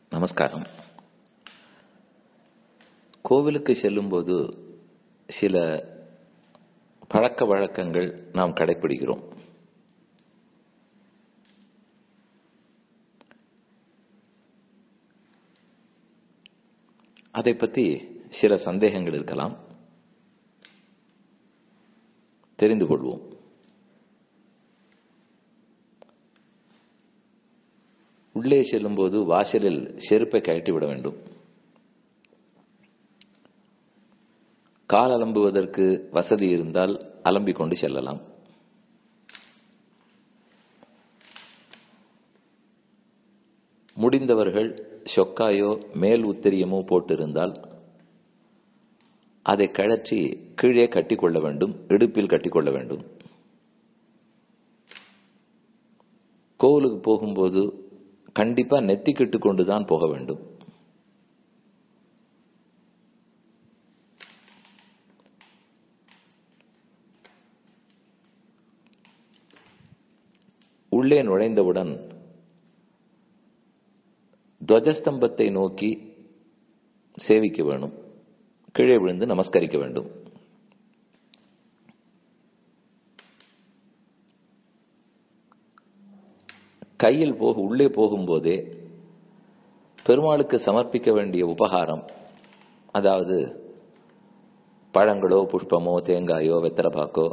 நமஸ்காரம் கோவிலுக்கு செல்லும்போது சில பழக்க வழக்கங்கள் நாம் கடைபிடிக்கிறோம் அதை பற்றி சில சந்தேகங்கள் இருக்கலாம் தெரிந்து கொள்வோம் உள்ளே செல்லும்போது வாசலில் செருப்பை கழட்டி விட வேண்டும் கால் அலம்புவதற்கு வசதி இருந்தால் அலம்பிக் கொண்டு செல்லலாம் முடிந்தவர்கள் சொக்காயோ மேல் உத்திரியமோ போட்டிருந்தால் அதை கழற்றி கீழே கட்டிக்கொள்ள வேண்டும் இடுப்பில் கட்டிக்கொள்ள வேண்டும் கோவிலுக்கு போகும்போது கண்டிப்பா நெத்திக்கிட்டு கொண்டுதான் போக வேண்டும் உள்ளே நுழைந்தவுடன் துவஜஸ்தம்பத்தை நோக்கி சேவிக்க வேணும் கீழே விழுந்து நமஸ்கரிக்க வேண்டும் கையில் போக உள்ளே போகும்போதே பெருமாளுக்கு சமர்ப்பிக்க வேண்டிய உபகாரம் அதாவது பழங்களோ புஷ்பமோ தேங்காயோ வெத்தலைப்பாக்கோ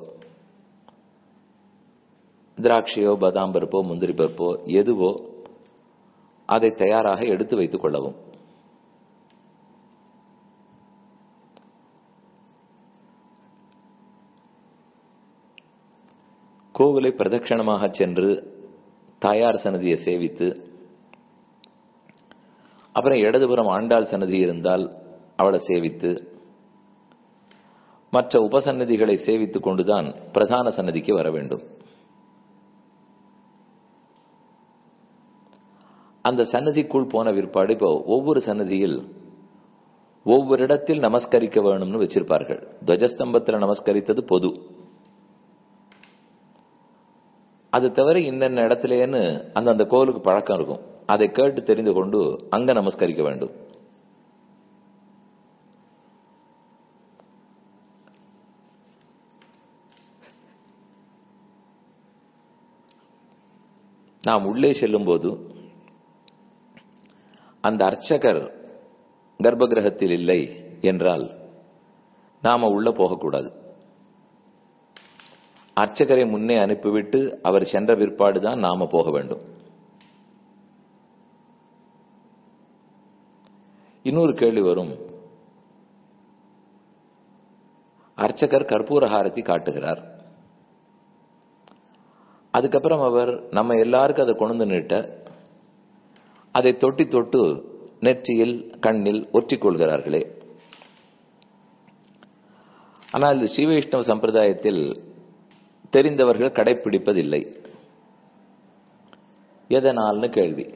திராட்சையோ பதாம் பருப்போ முந்திரி பருப்போ எதுவோ அதை தயாராக எடுத்து வைத்துக் கொள்ளவும் கோவிலை பிரதட்சணமாக சென்று தாயார் சன்னதியை சேவித்து அப்புறம் இடதுபுறம் ஆண்டாள் சன்னதி இருந்தால் அவளை சேவித்து மற்ற உபசன்னதிகளை சேவித்துக் கொண்டுதான் பிரதான சன்னதிக்கு வர வேண்டும் அந்த சன்னதிக்குள் போன விற்பாடு இப்போ ஒவ்வொரு சன்னதியில் ஒவ்வொரு இடத்தில் நமஸ்கரிக்க வேணும்னு வச்சிருப்பார்கள் துவஜஸ்தம்பத்தில் நமஸ்கரித்தது பொது அது தவிர இன்னென்ன இடத்துலன்னு அந்த அந்த கோவிலுக்கு பழக்கம் இருக்கும் அதை கேட்டு தெரிந்து கொண்டு அங்க நமஸ்கரிக்க வேண்டும் நாம் உள்ளே செல்லும் போது அந்த அர்ச்சகர் கர்ப்ப கிரகத்தில் இல்லை என்றால் நாம உள்ள போகக்கூடாது அர்ச்சகரை முன்னே அனுப்பிவிட்டு அவர் சென்ற பிற்பாடுதான் நாம போக வேண்டும் இன்னொரு கேள்வி வரும் அர்ச்சகர் கற்பூர ஹாரதி காட்டுகிறார் அதுக்கப்புறம் அவர் நம்ம எல்லாருக்கும் அதை கொண்டு நீட்ட அதை தொட்டி தொட்டு நெற்றியில் கண்ணில் ஒற்றிக் கொள்கிறார்களே ஆனால் இது ஸ்ரீவைஷ்ணவ சம்பிரதாயத்தில் தெரிந்தவர்கள் கடைபிடிப்பதில்லை எதனால்னு கேள்வி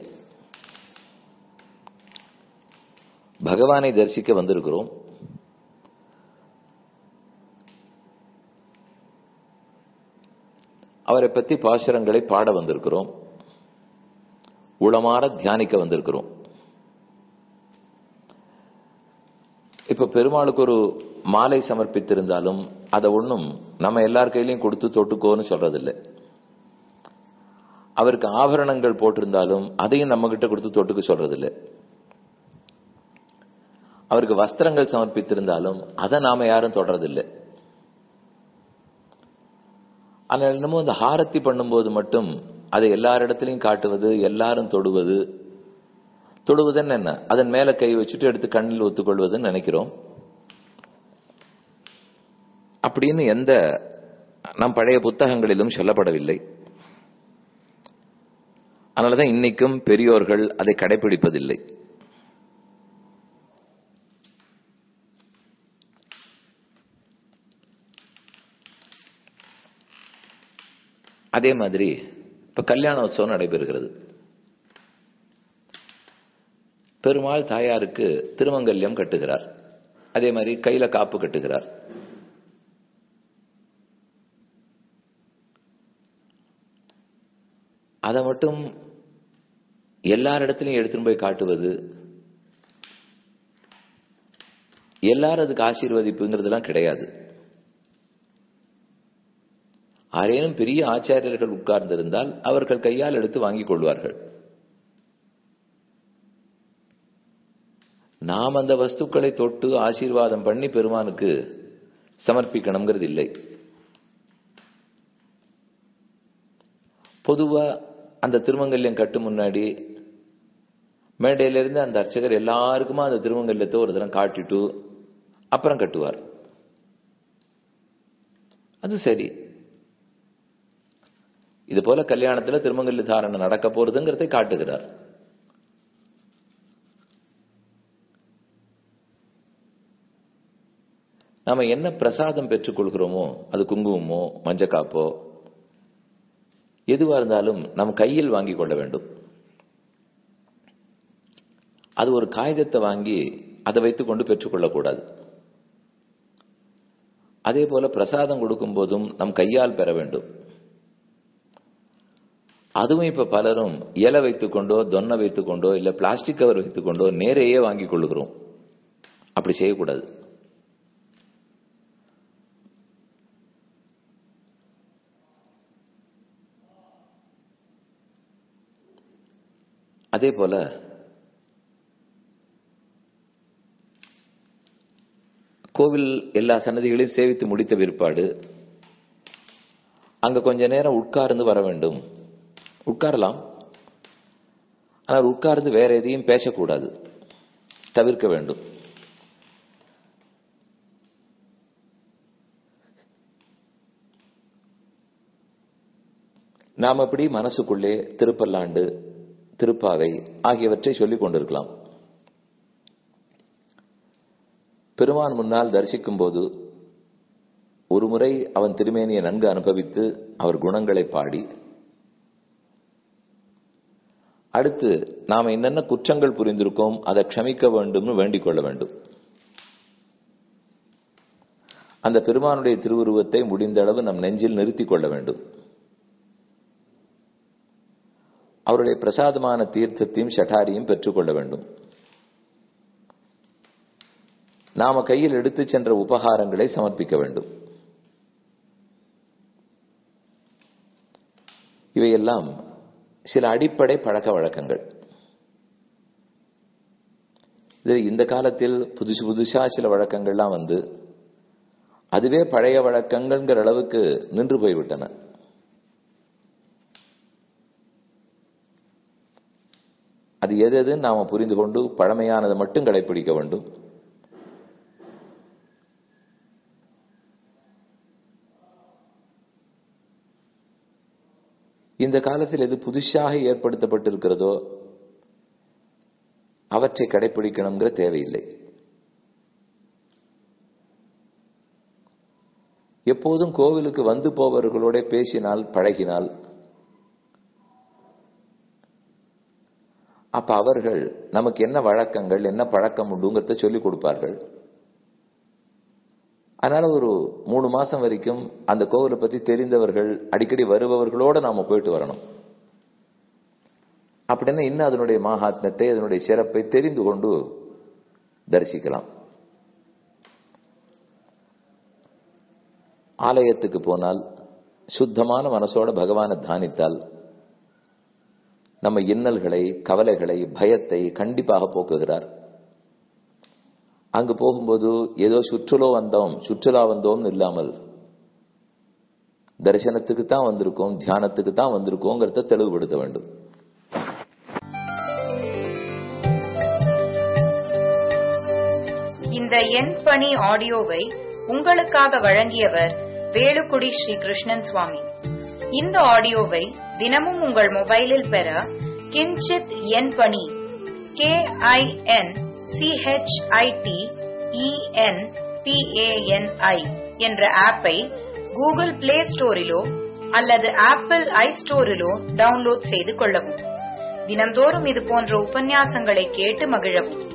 பகவானை தரிசிக்க வந்திருக்கிறோம் அவரை பற்றி பாசுரங்களை பாட வந்திருக்கிறோம் உளமாற தியானிக்க வந்திருக்கிறோம் இப்ப பெருமாளுக்கு ஒரு மாலை சமர்ப்பித்திருந்தாலும் அதை ஒன்றும் நம்ம எல்லார் கையிலையும் கொடுத்து தொட்டுக்கோன்னு சொல்றதில்லை அவருக்கு ஆபரணங்கள் போட்டிருந்தாலும் அதையும் நம்ம கிட்ட கொடுத்து தொட்டுக்க சொல்றதில்லை அவருக்கு வஸ்திரங்கள் சமர்ப்பித்திருந்தாலும் அதை நாம யாரும் தொடறதில்லை ஆனால் என்னமோ இந்த ஹாரத்தி பண்ணும்போது மட்டும் அதை எல்லாரிடத்திலையும் காட்டுவது எல்லாரும் தொடுவது தொடுவதுன்னு என்ன அதன் மேல கை வச்சுட்டு எடுத்து கண்ணில் ஒத்துக்கொள்வதுன்னு நினைக்கிறோம் அப்படின்னு எந்த நம் பழைய புத்தகங்களிலும் சொல்லப்படவில்லை அதனாலதான் இன்னைக்கும் பெரியோர்கள் அதை கடைபிடிப்பதில்லை அதே மாதிரி இப்ப கல்யாண உற்சவம் நடைபெறுகிறது பெருமாள் தாயாருக்கு திருமங்கல்யம் கட்டுகிறார் அதே மாதிரி கையில காப்பு கட்டுகிறார் அதை மட்டும் எல்லாரிடத்திலையும் எடுத்துன்னு போய் காட்டுவது எல்லாரும் அதுக்கு ஆசீர்வதிப்புங்கிறதுலாம் கிடையாது ஆரேனும் பெரிய ஆச்சாரியர்கள் உட்கார்ந்திருந்தால் அவர்கள் கையால் எடுத்து வாங்கிக் கொள்வார்கள் நாம் அந்த வஸ்துக்களை தொட்டு ஆசீர்வாதம் பண்ணி பெருமானுக்கு சமர்ப்பிக்கணுங்கிறது இல்லை பொதுவா அந்த திருமங்கல்யம் கட்டு முன்னாடி மேடையிலிருந்து அந்த அர்ச்சகர் எல்லாருக்குமா அந்த திருமங்கல்யத்தை ஒரு தரம் காட்டிட்டு அப்புறம் கட்டுவார் அது சரி இது போல கல்யாணத்துல திருமங்கல்ய தாரணை நடக்க போறதுங்கிறதை காட்டுகிறார் நாம என்ன பிரசாதம் பெற்றுக்கொள்கிறோமோ அது குங்குமமோ மஞ்சக்காப்போ எதுவா இருந்தாலும் நம் கையில் வாங்கி கொள்ள வேண்டும் அது ஒரு காகிதத்தை வாங்கி அதை வைத்துக் கொண்டு பெற்றுக்கொள்ளக்கூடாது அதே போல பிரசாதம் கொடுக்கும் போதும் நம் கையால் பெற வேண்டும் அதுவும் இப்ப பலரும் இலை வைத்துக்கொண்டோ தொன்னை வைத்துக்கொண்டோ இல்ல பிளாஸ்டிக் கவர் வைத்துக்கொண்டோ நேரையே வாங்கி கொள்ளுகிறோம் அப்படி செய்யக்கூடாது அதே போல கோவில் எல்லா சன்னதிகளையும் சேவித்து முடித்த பிற்பாடு அங்க கொஞ்ச நேரம் உட்கார்ந்து வர வேண்டும் உட்காரலாம் ஆனால் உட்கார்ந்து வேற எதையும் பேசக்கூடாது தவிர்க்க வேண்டும் நாம் அப்படி மனசுக்குள்ளே திருப்பல்லாண்டு திருப்பாவை ஆகியவற்றை சொல்லிக் கொண்டிருக்கலாம் பெருமான் முன்னால் தரிசிக்கும் போது ஒருமுறை அவன் திருமேனியை நன்கு அனுபவித்து அவர் குணங்களை பாடி அடுத்து நாம் என்னென்ன குற்றங்கள் புரிந்திருக்கோம் அதை க்ஷமிக்க வேண்டும்னு வேண்டிக் கொள்ள வேண்டும் அந்த பெருமானுடைய திருவுருவத்தை முடிந்த அளவு நம் நெஞ்சில் நிறுத்திக் கொள்ள வேண்டும் அவருடைய பிரசாதமான தீர்த்தத்தையும் ஷட்டாரியும் பெற்றுக்கொள்ள வேண்டும் நாம கையில் எடுத்து சென்ற உபகாரங்களை சமர்ப்பிக்க வேண்டும் இவையெல்லாம் சில அடிப்படை பழக்க வழக்கங்கள் இது இந்த காலத்தில் புதுசு புதுசா சில வழக்கங்கள்லாம் வந்து அதுவே பழைய வழக்கங்கள்ங்கிற அளவுக்கு நின்று போய்விட்டன அது எது எதுன்னு நாம புரிந்து கொண்டு பழமையானதை மட்டும் கடைபிடிக்க வேண்டும் இந்த காலத்தில் எது புதுசாக ஏற்படுத்தப்பட்டிருக்கிறதோ அவற்றை கடைபிடிக்கணுங்கிற தேவையில்லை எப்போதும் கோவிலுக்கு வந்து போவர்களோட பேசினால் பழகினால் அப்ப அவர்கள் நமக்கு என்ன வழக்கங்கள் என்ன பழக்கம் உண்டுங்கிறத சொல்லிக் கொடுப்பார்கள் அதனால ஒரு மூணு மாசம் வரைக்கும் அந்த கோவிலை பத்தி தெரிந்தவர்கள் அடிக்கடி வருபவர்களோட நாம போயிட்டு வரணும் அப்படின்னா இன்னும் அதனுடைய மகாத்மத்தை அதனுடைய சிறப்பை தெரிந்து கொண்டு தரிசிக்கலாம் ஆலயத்துக்கு போனால் சுத்தமான மனசோட பகவானை தானித்தால் நம்ம இன்னல்களை கவலைகளை பயத்தை கண்டிப்பாக போக்குகிறார் அங்கு போகும்போது ஏதோ சுற்றுலா வந்தோம் சுற்றுலா வந்தோம்னு இல்லாமல் தரிசனத்துக்கு தான் வந்திருக்கோம் தியானத்துக்கு தான் வந்திருக்கோங்கிறத தெளிவுபடுத்த வேண்டும் இந்த எண் பணி ஆடியோவை உங்களுக்காக வழங்கியவர் வேலுக்குடி ஸ்ரீ கிருஷ்ணன் சுவாமி இந்த ஆடியோவை தினமும் உங்கள் மொபைலில் பெற கிஞ்சித் எண் பணி கே ஐ என் சிஹெச்ஐடி இஎன் பிஏஎன்ஐ என்ற ஆப்பை கூகுள் பிளே ஸ்டோரிலோ அல்லது ஆப்பிள் ஐ ஸ்டோரிலோ டவுன்லோட் செய்து கொள்ளவும் தினந்தோறும் இது போன்ற உபன்யாசங்களை கேட்டு மகிழவும்